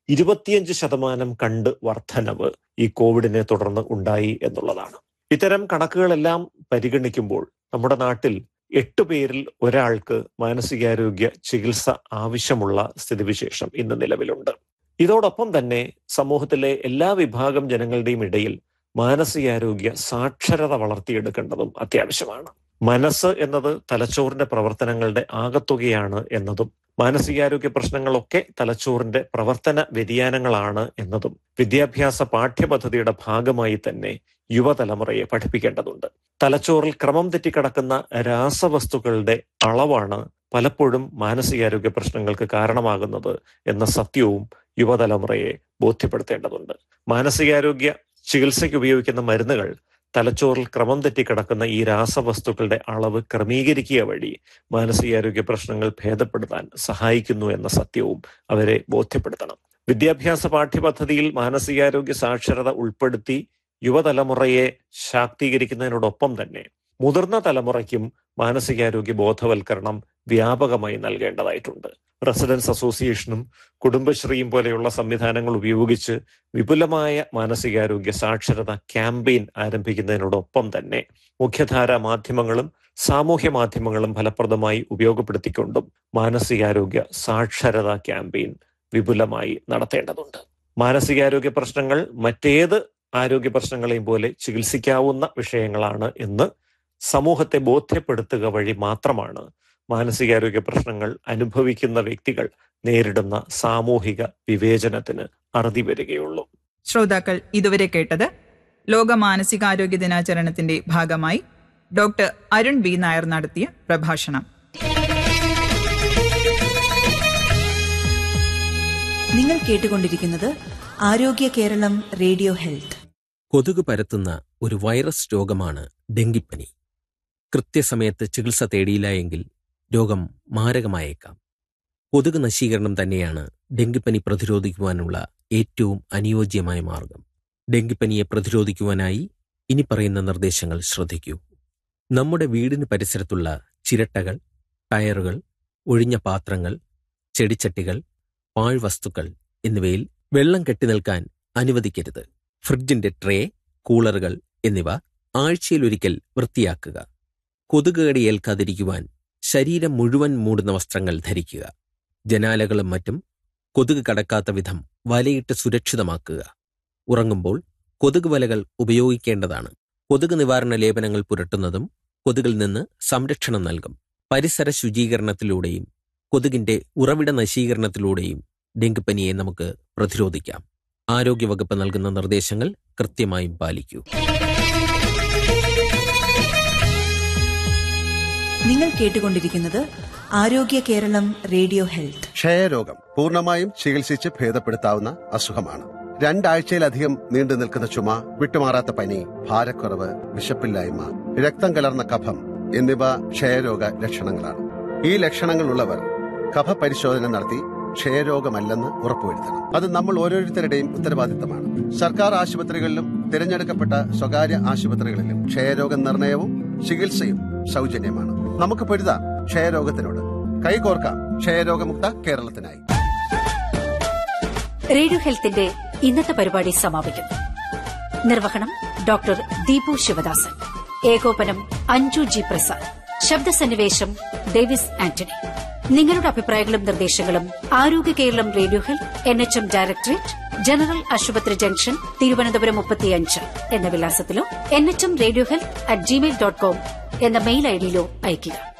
ഇരുപത്തിയഞ്ച് ശതമാനം കണ്ട് വർധനവ് ഈ കോവിഡിനെ തുടർന്ന് ഉണ്ടായി എന്നുള്ളതാണ് ഇത്തരം കണക്കുകളെല്ലാം പരിഗണിക്കുമ്പോൾ നമ്മുടെ നാട്ടിൽ എട്ട് പേരിൽ ഒരാൾക്ക് മാനസികാരോഗ്യ ചികിത്സ ആവശ്യമുള്ള സ്ഥിതിവിശേഷം ഇന്ന് നിലവിലുണ്ട് ഇതോടൊപ്പം തന്നെ സമൂഹത്തിലെ എല്ലാ വിഭാഗം ജനങ്ങളുടെയും ഇടയിൽ മാനസികാരോഗ്യ സാക്ഷരത വളർത്തിയെടുക്കേണ്ടതും അത്യാവശ്യമാണ് മനസ്സ് എന്നത് തലച്ചോറിന്റെ പ്രവർത്തനങ്ങളുടെ ആകത്തുകയാണ് എന്നതും മാനസികാരോഗ്യ പ്രശ്നങ്ങളൊക്കെ തലച്ചോറിന്റെ പ്രവർത്തന വ്യതിയാനങ്ങളാണ് എന്നതും വിദ്യാഭ്യാസ പാഠ്യപദ്ധതിയുടെ ഭാഗമായി തന്നെ യുവതലമുറയെ പഠിപ്പിക്കേണ്ടതുണ്ട് തലച്ചോറിൽ ക്രമം തെറ്റിക്കിടക്കുന്ന രാസവസ്തുക്കളുടെ അളവാണ് പലപ്പോഴും മാനസികാരോഗ്യ പ്രശ്നങ്ങൾക്ക് കാരണമാകുന്നത് എന്ന സത്യവും യുവതലമുറയെ ബോധ്യപ്പെടുത്തേണ്ടതുണ്ട് മാനസികാരോഗ്യ ചികിത്സയ്ക്ക് ഉപയോഗിക്കുന്ന മരുന്നുകൾ തലച്ചോറിൽ ക്രമം തെറ്റിക്കിടക്കുന്ന ഈ രാസവസ്തുക്കളുടെ അളവ് ക്രമീകരിക്കുക വഴി മാനസികാരോഗ്യ പ്രശ്നങ്ങൾ ഭേദപ്പെടുത്താൻ സഹായിക്കുന്നു എന്ന സത്യവും അവരെ ബോധ്യപ്പെടുത്തണം വിദ്യാഭ്യാസ പാഠ്യപദ്ധതിയിൽ മാനസികാരോഗ്യ സാക്ഷരത ഉൾപ്പെടുത്തി യുവതലമുറയെ ശാക്തീകരിക്കുന്നതിനോടൊപ്പം തന്നെ മുതിർന്ന തലമുറയ്ക്കും മാനസികാരോഗ്യ ബോധവൽക്കരണം വ്യാപകമായി നൽകേണ്ടതായിട്ടുണ്ട് റെസിഡൻസ് അസോസിയേഷനും കുടുംബശ്രീയും പോലെയുള്ള സംവിധാനങ്ങൾ ഉപയോഗിച്ച് വിപുലമായ മാനസികാരോഗ്യ സാക്ഷരത ക്യാമ്പയിൻ ആരംഭിക്കുന്നതിനോടൊപ്പം തന്നെ മുഖ്യധാര മാധ്യമങ്ങളും സാമൂഹ്യ മാധ്യമങ്ങളും ഫലപ്രദമായി ഉപയോഗപ്പെടുത്തിക്കൊണ്ടും മാനസികാരോഗ്യ സാക്ഷരത ക്യാമ്പയിൻ വിപുലമായി നടത്തേണ്ടതുണ്ട് മാനസികാരോഗ്യ പ്രശ്നങ്ങൾ മറ്റേത് ആരോഗ്യ പ്രശ്നങ്ങളെയും പോലെ ചികിത്സിക്കാവുന്ന വിഷയങ്ങളാണ് എന്ന് സമൂഹത്തെ ബോധ്യപ്പെടുത്തുക വഴി മാത്രമാണ് മാനസികാരോഗ്യ പ്രശ്നങ്ങൾ അനുഭവിക്കുന്ന വ്യക്തികൾ നേരിടുന്ന സാമൂഹിക വിവേചനത്തിന് അറുതി വരികയുള്ളൂ ശ്രോതാക്കൾ ഇതുവരെ കേട്ടത് ലോക മാനസികാരോഗ്യ ദിനാചരണത്തിന്റെ ഭാഗമായി ഡോക്ടർ അരുൺ ബി നായർ നടത്തിയ പ്രഭാഷണം നിങ്ങൾ കേട്ടുകൊണ്ടിരിക്കുന്നത് ആരോഗ്യ കേരളം റേഡിയോ ഹെൽത്ത് കൊതുക് പരത്തുന്ന ഒരു വൈറസ് രോഗമാണ് ഡെങ്കിപ്പനി കൃത്യസമയത്ത് ചികിത്സ തേടിയില്ല എങ്കിൽ രോഗം മാരകമായേക്കാം കൊതുക് നശീകരണം തന്നെയാണ് ഡെങ്കിപ്പനി പ്രതിരോധിക്കുവാനുള്ള ഏറ്റവും അനുയോജ്യമായ മാർഗം ഡെങ്കിപ്പനിയെ പ്രതിരോധിക്കുവാനായി ഇനി പറയുന്ന നിർദ്ദേശങ്ങൾ ശ്രദ്ധിക്കൂ നമ്മുടെ വീടിന് പരിസരത്തുള്ള ചിരട്ടകൾ ടയറുകൾ ഒഴിഞ്ഞ പാത്രങ്ങൾ ചെടിച്ചട്ടികൾ പാഴ്വസ്തുക്കൾ എന്നിവയിൽ വെള്ളം കെട്ടിനിൽക്കാൻ അനുവദിക്കരുത് ഫ്രിഡ്ജിന്റെ ട്രേ കൂളറുകൾ എന്നിവ ആഴ്ചയിലൊരിക്കൽ വൃത്തിയാക്കുക കൊതുകുകടി ഏൽക്കാതിരിക്കുവാൻ ശരീരം മുഴുവൻ മൂടുന്ന വസ്ത്രങ്ങൾ ധരിക്കുക ജനാലകളും മറ്റും കൊതുക് കടക്കാത്ത വിധം വലയിട്ട് സുരക്ഷിതമാക്കുക ഉറങ്ങുമ്പോൾ കൊതുക് വലകൾ ഉപയോഗിക്കേണ്ടതാണ് കൊതുക് നിവാരണ ലേപനങ്ങൾ പുരട്ടുന്നതും കൊതുകിൽ നിന്ന് സംരക്ഷണം നൽകും പരിസര ശുചീകരണത്തിലൂടെയും കൊതുകിന്റെ ഉറവിട നശീകരണത്തിലൂടെയും ഡെങ്കിപ്പനിയെ നമുക്ക് പ്രതിരോധിക്കാം ആരോഗ്യവകുപ്പ് നൽകുന്ന നിർദ്ദേശങ്ങൾ കൃത്യമായും പാലിക്കൂ നിങ്ങൾ കേട്ടുകൊണ്ടിരിക്കുന്നത് ആരോഗ്യ കേരളം റേഡിയോ ഹെൽത്ത് ക്ഷയരോഗം പൂർണ്ണമായും ചികിത്സിച്ച് ഭേദപ്പെടുത്താവുന്ന അസുഖമാണ് രണ്ടാഴ്ചയിലധികം നീണ്ടു നിൽക്കുന്ന ചുമ വിട്ടുമാറാത്ത പനി ഭാരക്കുറവ് വിശപ്പില്ലായ്മ രക്തം കലർന്ന കഫം എന്നിവ ക്ഷയരോഗ ലക്ഷണങ്ങളാണ് ഈ ലക്ഷണങ്ങളുള്ളവർ കഫ പരിശോധന നടത്തി ക്ഷയരോഗമല്ലെന്ന് ഉറപ്പുവരുത്തണം അത് നമ്മൾ ഓരോരുത്തരുടെയും ഉത്തരവാദിത്തമാണ് സർക്കാർ ആശുപത്രികളിലും തിരഞ്ഞെടുക്കപ്പെട്ട സ്വകാര്യ ആശുപത്രികളിലും ക്ഷയരോഗ നിർണയവും ചികിത്സയും സൗജന്യമാണ് നമുക്ക് പൊരുതാം ക്ഷയരോഗത്തിനോട് കൈകോർക്കാം ക്ഷയരോഗമുക്ത കേരളത്തിനായി റേഡിയോ ഹെൽത്തിന്റെ ഇന്നത്തെ പരിപാടി സമാപിക്കുന്നു നിർവഹണം ഡോക്ടർ ദീപു ശിവദാസൻ ഏകോപനം അഞ്ജു ജി പ്രസാദ് ശബ്ദസന്നിവേശം ഡേവിസ് ആന്റണി നിങ്ങളുടെ അഭിപ്രായങ്ങളും നിർദ്ദേശങ്ങളും ആരോഗ്യ Keralam radio health N H M directorate general ആശുപത്രി ജംഗ്ഷൻ തിരുവനന്തപുരം മുപ്പത്തിയഞ്ച് എന്ന വിലാസത്തിലോ N H M radio health at Gmail dot com എന്ന മെയിൽ ഐഡിയിലോ അയയ്ക്കുക